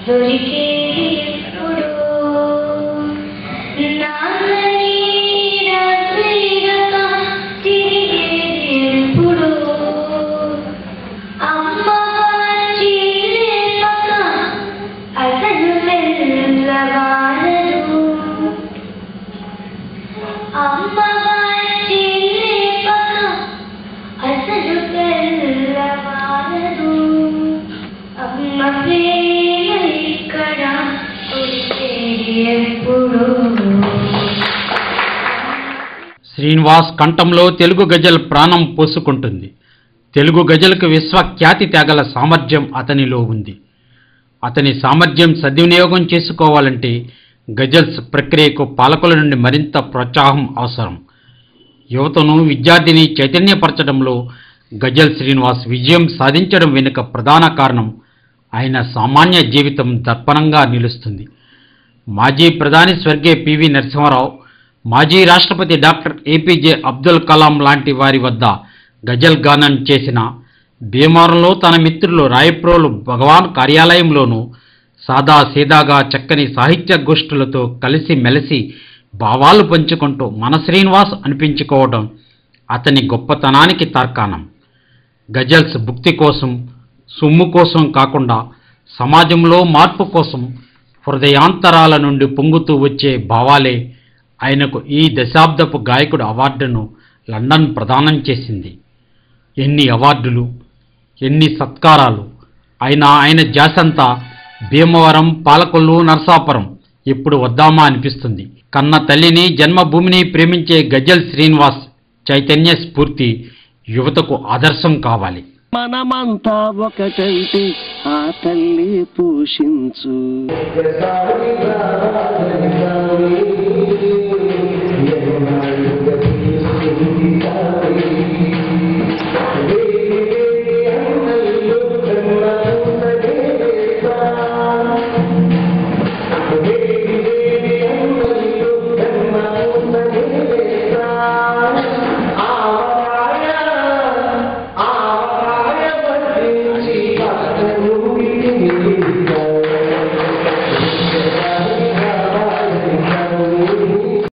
దొరికేది ఎప్పుడు నాన్నని రాత్రిరక తిరిగేది ఎప్పుడు అమ్మ వచ్చి లేపక అసలు తెల్లవారదు అమ్మ వచ్చి లేపక అసలు తెల్లవారదు అమ్మ ప్రేమ ఇక్కడ వచ్చేది ఎప్పుడు శ్రీనివాస్ కంఠంలో తెలుగు గజల్ ప్రాణం పోసుకుంటుంది తెలుగు గజల్కు విశ్వఖ్యాతి తేగల సామర్థ్యం అతనిలో ఉంది అతని సామర్థ్యం సద్వినియోగం చేసుకోవాలంటే గజల్స్ ప్రక్రియకు పాలకుల నుండి మరింత ప్రోత్సాహం అవసరం యువతను విద్యార్థిని చైతన్యపరచడంలో గజల్ శ్రీనివాస్ విజయం సాధించడం వెనుక ప్రధాన కారణం ఆయన సామాన్య జీవితం దర్పణంగా నిలుస్తుంది మాజీ ప్రధాని స్వర్గీయ పివి నరసింహారావు మాజీ రాష్ట్రపతి డాక్టర్ ఏపీజే అబ్దుల్ కలాం లాంటి వారి వద్ద గజల్ గానం చేసిన భీమవరంలో తన మిత్రులు రాయప్రోలు భగవాన్ కార్యాలయంలోనూ సాదా సీదాగా చక్కని సాహిత్య గోష్ఠులతో కలిసి మెలిసి భావాలు పంచుకుంటూ మన శ్రీనివాస్ అనిపించుకోవడం అతని గొప్పతనానికి తార్కాణం గజల్స్ భుక్తి కోసం సొమ్ము కోసం కాకుండా సమాజంలో మార్పు కోసం హృదయాంతరాల నుండి పొంగుతూ వచ్చే భావాలే ఆయనకు ఈ దశాబ్దపు గాయకుడు అవార్డును లండన్ ప్రదానం చేసింది ఎన్ని అవార్డులు ఎన్ని సత్కారాలు అయినా ఆయన జాసంతా భీమవరం పాలకొల్లు నరసాపురం ఎప్పుడు వద్దామా అనిపిస్తుంది కన్న తల్లిని జన్మభూమిని ప్రేమించే గజల్ శ్రీనివాస్ చైతన్య స్ఫూర్తి యువతకు ఆదర్శం కావాలి మనమంతా ఒకటైతే ఆ తల్లి పోషించు సాగిరా